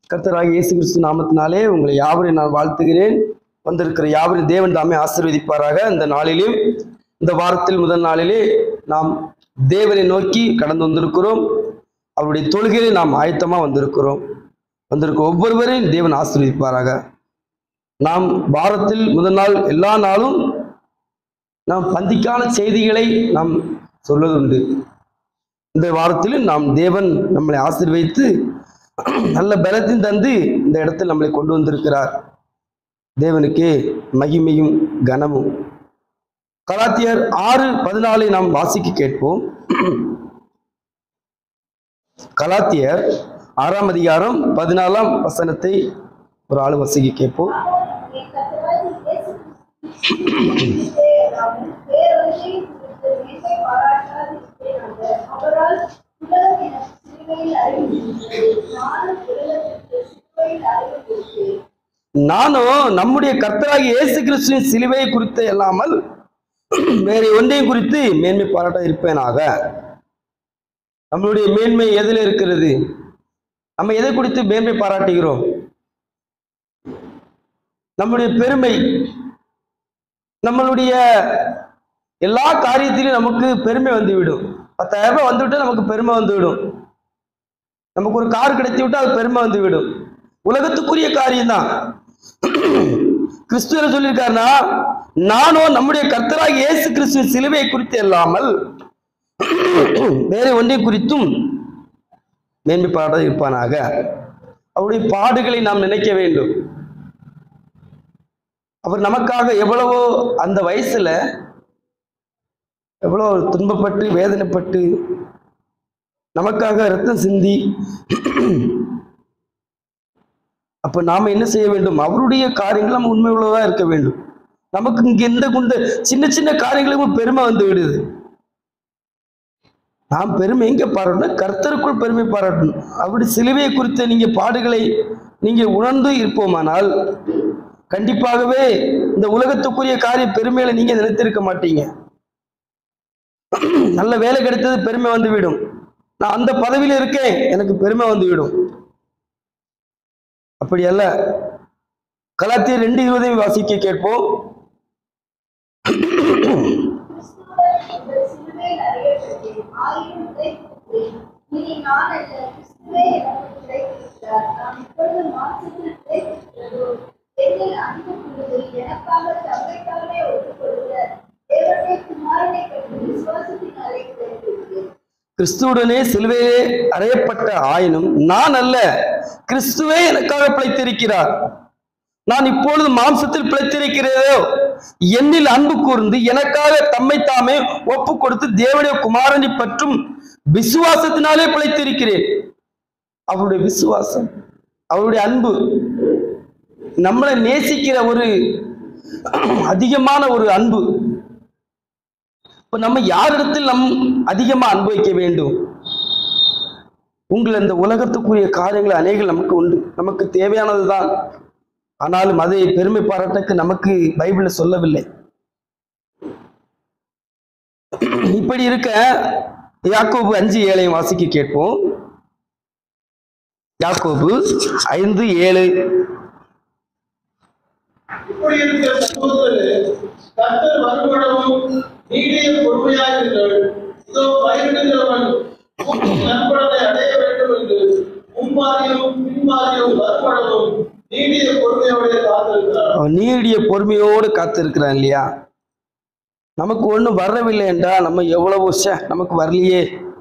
கர்த்தராகிய இயேசு கிறிஸ்து நாமத்தினாலே உங்களை யாவரையும் நான் வாழ்த்துகிறேன் வந்திருக்கிற யாவரையும் தேவன் தாமே ஆசீர்வதிப்பாராக இந்த நாளிலும் இந்த வாரத்தில் முதல் நாளிலே நாம் தேவனை நோக்கி கடந்து வந்திருக்கிறோம் அவருடைய தொழுகையை நாம் ஆயத்தமாக வந்திருக்கிறோம் வந்திருக்க ஒவ்வொருவரையும் தேவன் ஆசீர்வதிப்பாராக நாம் வாரத்தில் முதல் நாள் எல்லா நாளும் நாம் பந்திக்கான செய்திகளை நாம் சொல்வதுண்டு இந்த வாரத்திலும் நாம் தேவன் நம்மளை ஆசீர்வதித்து நல்ல பலத்தையும் தந்து இந்த இடத்தில் நம்மளை கொண்டு வந்திருக்கிறார் தேவனுக்கே மகிமையும் கனமும் கலாத்தியர் ஆறு பதினாலை நாம் வாசிக்க கேட்போம் கலாத்தியர் ஆறாம் அதிகாரம் பதினாலாம் வசனத்தை ஒரு ஆள் வசிக்க கேட்போம் நானும் நம்முடைய கர்த்தராகிய இயேசு கிறிஸ்துவின் சிலுவையை குறித்து அல்லாமல் வேறு ஒன்றையும் குறித்து மேன்மை பாராட்ட இருப்பேனாக நம்மளுடைய மேன்மை எதில் இருக்கிறது நம்ம எதை குறித்து மேன்மை பாராட்டுகிறோம் நம்முடைய பெருமை நம்மளுடைய எல்லா காரியத்திலும் நமக்கு பெருமை வந்துவிடும் பத்தாயிரம் ரூபாய் வந்துவிட்டு நமக்கு பெருமை வந்துவிடும் நமக்கு ஒரு கார் கிடைத்து விட்டு அது பெருமை வந்துவிடும் உலகத்துக்குரிய காரியம்தான் கிறிஸ்துவ சொல்லியிருக்காருன்னா நானும் நம்முடைய கர்த்தராக இயேசு கிறிஸ்துவ சிலுவையை குறித்து இல்லாமல் வேற ஒன்றை குறித்தும் மேன்மை பாட இருப்பானாக அவருடைய பாடுகளை நாம் நினைக்க வேண்டும் அவர் நமக்காக எவ்வளவோ அந்த வயசுல எவ்வளோ துன்பப்பட்டு வேதனைப்பட்டு நமக்காக ரத்தம் சிந்தி அப்ப நாம என்ன செய்ய வேண்டும் அவருடைய காரியங்கள் நம்ம உண்மை உள்ளதா இருக்க வேண்டும் நமக்கு இங்க எந்த குண்ட சின்ன சின்ன காரியங்களுக்கும் பெருமை வந்து விடுது நாம் பெருமை எங்க பாராட்டணும் கர்த்தருக்குள் பெருமை பாராட்டணும் அப்படி சிலுவையை குறித்த நீங்க பாடுகளை நீங்க உணர்ந்து இருப்போமானால் கண்டிப்பாகவே இந்த உலகத்துக்குரிய காரிய பெருமைகளை நீங்க நினைத்திருக்க மாட்டீங்க நல்ல வேலை கிடைத்தது பெருமை வந்துவிடும் நான் அந்த பதவியில இருக்கேன் எனக்கு பெருமை வந்துவிடும் அப்படி அல்ல கலாத்தியர் ரெண்டு இருபதையும் வாசிக்க கேட்போம் இனி நான் அல்ல கிறிஸ்துவே எனக்கு கிடைத்திருக்கிறார் நான் இப்பொழுது மாம்சத்தில் கிடைத்திருக்கிறதோ என்னில் அன்பு கொள்வது எனக்காக தம்மைத்தானே ஒப்புக் கொடுத்த தேவனுடைய குமாரனை பற்றி விசுவாசத்தினாலே கிடைத்திருக்கிறேன் கிறிஸ்துவுடனே சிலுவையே அறையப்பட்ட ஆயினும் நான் அல்ல கிறிஸ்துவே எனக்காக பிழைத்திருக்கிறார் நான் இப்பொழுது மாம்சத்தில் பிழைத்திருக்கிறதோ என்னில் அன்பு கூர்ந்து எனக்காக தம்மை தாமே ஒப்பு கொடுத்து தேவனுடைய குமாரனை பற்றும் விசுவாசத்தினாலே பிழைத்திருக்கிறேன் அவருடைய விசுவாசம் அவருடைய அன்பு நம்மளை நேசிக்கிற ஒரு அதிகமான ஒரு அன்பு இப்ப நம்ம யாரிடத்தில் நம் அதிகமா அனுபவிக்க வேண்டும் உங்கள் இந்த உலகத்துக்குரிய காரியங்கள் அநேகம் நமக்கு உண்டு நமக்கு தேவையானதுதான் ஆனாலும் அதை பெருமை பாராட்டக்கு நமக்கு பைபிள்ல சொல்லவில்லை இப்படி இருக்க யாக்கோபு அஞ்சு ஏழையும் வாசிக்க கேட்போம் யாக்கோபு ஐந்து ஏழு இப்படி இருக்கிற சகோதரரே கர்த்தர் வருமானமும் நீடிய பொறுமையாயிருங்கள் இதோ பயிரிடுகிறவன் பூமியின் நண்பனை அடைய வேண்டும் என்று முன்மாறியும் பின்மாறியும் வருமானமும் நீடிய பொறுமையோட காத்திருக்கிறார் அவன் நீடிய பொறுமையோடு காத்திருக்கிறான் இல்லையா நமக்கு ஒன்றும் வரவில்லை என்றால் நம்ம எவ்வளவோ ஷே நமக்கு வரலையே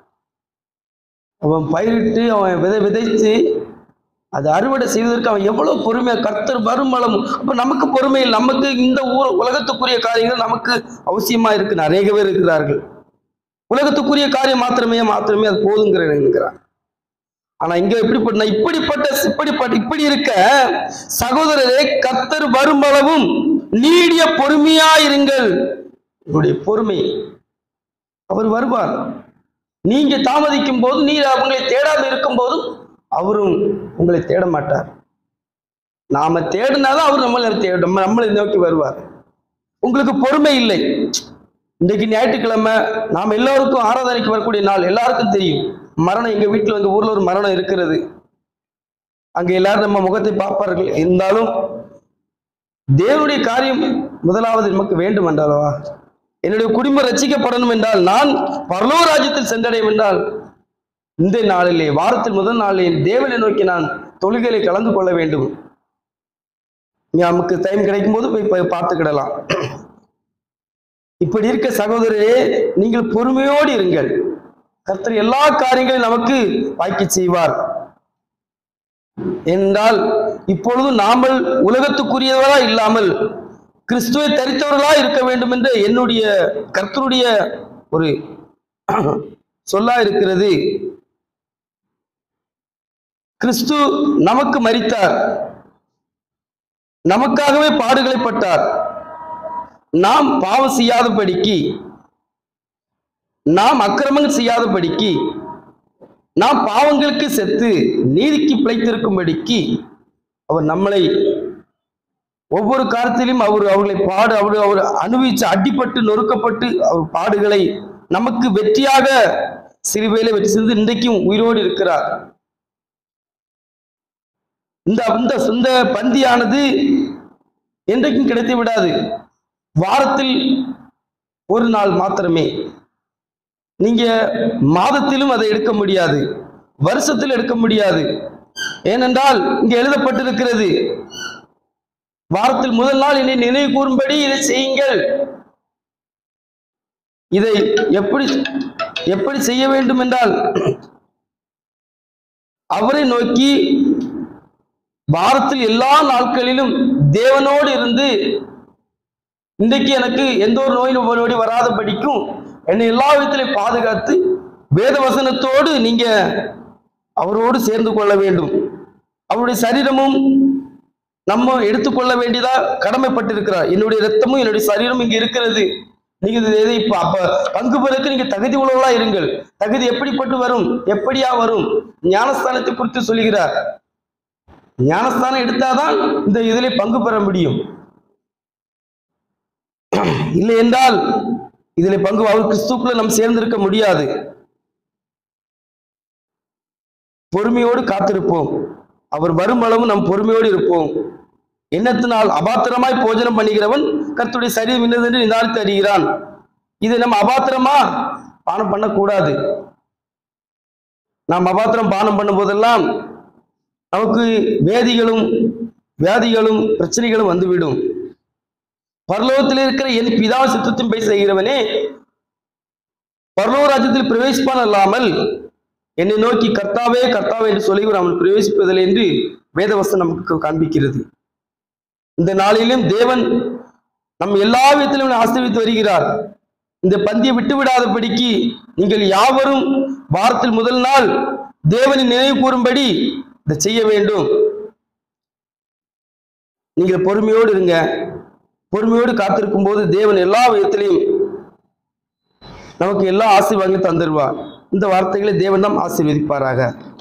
அவன் பயிரிட்டு அவன் விதை விதைத்து அது அறுவடை செய்வதற்கு அவன் எவ்வளவு பொறுமையா கர்த்தர் வருமளம் அப்ப நமக்கு பொறுமை இல்லை நமக்கு இந்த ஊர் உலகத்துக்குரிய காரியங்கள் நமக்கு அவசியமா இருக்கு நிறைய பேர் இருக்கிறார்கள் உலகத்துக்குரிய காரியம் மாத்திரமே மாத்திரமே அது போதுங்கிறான் ஆனா இங்க எப்படிப்பட்ட இப்படிப்பட்ட இப்படிப்பட்ட இப்படி இருக்க சகோதரரே கர்த்தர் வருமளவும் நீடிய பொறுமையாயிருங்கள் உங்களுடைய பொறுமை அவர் வருவார் நீங்க தாமதிக்கும் போது நீர் அவங்களை தேடாமல் இருக்கும் போதும் அவரும் உங்களை தேட மாட்டார் நாம தேடினாதான் அவர் நம்மளை தேட நம்ம நம்மளை நோக்கி வருவார் உங்களுக்கு பொறுமை இல்லை இன்னைக்கு ஞாயிற்றுக்கிழமை நாம் எல்லோருக்கும் ஆராதனைக்கு வரக்கூடிய நாள் எல்லாருக்கும் தெரியும் மரணம் எங்க வீட்டில் வந்து ஊர்ல ஒரு மரணம் இருக்கிறது அங்க எல்லாரும் நம்ம முகத்தை பார்ப்பார்கள் இருந்தாலும் தேவனுடைய காரியம் முதலாவது நமக்கு வேண்டும் என்றாலவா என்னுடைய குடும்பம் ரட்சிக்கப்படணும் என்றால் நான் பரலோக ராஜ்யத்தில் சென்றடையும் என்றால் இந்த நாளிலே வாரத்தில் முதல் நாளிலே தேவனை நோக்கி நான் தொழுகைகளை கலந்து கொள்ள வேண்டும் நமக்கு டைம் கிடைக்கும் போது போய் போய் பார்த்துக்கிடலாம் இப்படி இருக்க சகோதரரே நீங்கள் பொறுமையோடு இருங்கள் கர்த்தர் எல்லா காரியங்களையும் நமக்கு வாய்க்க செய்வார் என்றால் இப்பொழுது நாமல் உலகத்துக்குரியவரா இல்லாமல் கிறிஸ்துவை தரித்தவர்களா இருக்க வேண்டும் என்று என்னுடைய கர்த்தருடைய ஒரு சொல்லா இருக்கிறது கிறிஸ்து நமக்கு மரித்தார் நமக்காகவே பாடுகளை பட்டார் நாம் பாவம் செய்யாதபடிக்கு நாம் அக்கிரமங்கள் செய்யாதபடிக்கு நாம் பாவங்களுக்கு செத்து நீதிக்கு பிழைத்திருக்கும்படிக்கு அவர் நம்மளை ஒவ்வொரு காலத்திலும் அவர் அவர்களை பாடு அவர் அவர் அனுபவிச்சு அடிப்பட்டு நொறுக்கப்பட்டு அவர் பாடுகளை நமக்கு வெற்றியாக சிறுவையில வெற்றி செய்து இன்றைக்கும் உயிரோடு இருக்கிறார் இந்த இந்த இந்த பந்தியானது என்றைக்கும் கிடைத்து விடாது வாரத்தில் ஒரு நாள் மாத்திரமே நீங்க மாதத்திலும் அதை எடுக்க முடியாது வருஷத்தில் எடுக்க முடியாது ஏனென்றால் இங்க எழுதப்பட்டிருக்கிறது வாரத்தில் முதல் நாள் என்னை நினைவு கூறும்படி இதை செய்யுங்கள் இதை எப்படி எப்படி செய்ய வேண்டும் என்றால் அவரை நோக்கி வாரத்தில் எல்லா நாட்களிலும் தேவனோடு இருந்து இன்றைக்கு எனக்கு எந்த ஒரு நோய் நோய் வராதபடிக்கும் என்னை எல்லா விதத்திலையும் பாதுகாத்து வேத வசனத்தோடு நீங்க அவரோடு சேர்ந்து கொள்ள வேண்டும் அவருடைய சரீரமும் நம்ம எடுத்துக்கொள்ள வேண்டியதா கடமைப்பட்டிருக்கிறார் என்னுடைய ரத்தமும் என்னுடைய சரீரமும் இங்க இருக்கிறது நீங்க இது எதை இப்ப அப்ப பங்கு பெறக்கு நீங்க தகுதி உள்ளவர்களா இருங்கள் தகுதி எப்படிப்பட்டு வரும் எப்படியா வரும் ஞானஸ்தானத்தை குறித்து சொல்லுகிறார் ஞானஸ்தானம் எடுத்தாதான் இந்த இதிலே பங்கு பெற முடியும் இல்லை என்றால் இதில் பங்கு அவர் கிறிஸ்துக்குள்ள நாம் சேர்ந்திருக்க முடியாது பொறுமையோடு காத்திருப்போம் அவர் வரும் அளவும் நாம் பொறுமையோடு இருப்போம் எண்ணத்தினால் அபாத்திரமாய் போஜனம் பண்ணுகிறவன் கர்த்தருடைய சரீரம் இன்னது என்று நிதானித்து அறிகிறான் இது நம்ம அபாத்திரமா பானம் பண்ணக்கூடாது நாம் அபாத்திரம் பானம் பண்ணும் போதெல்லாம் நமக்கு வேதிகளும் வியாதிகளும் பிரச்சனைகளும் வந்துவிடும் பரலோகத்தில் இருக்கிற என் பிதா சித்தத்தின் போய் செய்கிறவனே பரலோக ராஜ்யத்தில் பிரவேசிப்பான் அல்லாமல் என்னை நோக்கி கர்த்தாவே கர்த்தாவே என்று சொல்லி அவன் பிரவேசிப்பதில்லை என்று வேதவசனம் நமக்கு காண்பிக்கிறது இந்த நாளிலும் தேவன் நம் எல்லா விதத்திலும் ஆசிரியத்து வருகிறார் இந்த பந்தியை விட்டு விடாதபடிக்கு நீங்கள் யாவரும் வாரத்தில் முதல் நாள் தேவனின் நினைவு கூறும்படி இதை செய்ய வேண்டும் நீங்கள் பொறுமையோடு இருங்க பொறுமையோடு காத்திருக்கும் போது தேவன் எல்லா விதத்திலையும் நமக்கு எல்லா ஆசீர்வாதங்களையும் தந்துடுவார் இந்த வார்த்தைகளை தேவன் நாம் ஆசீர்வதிப்பாராக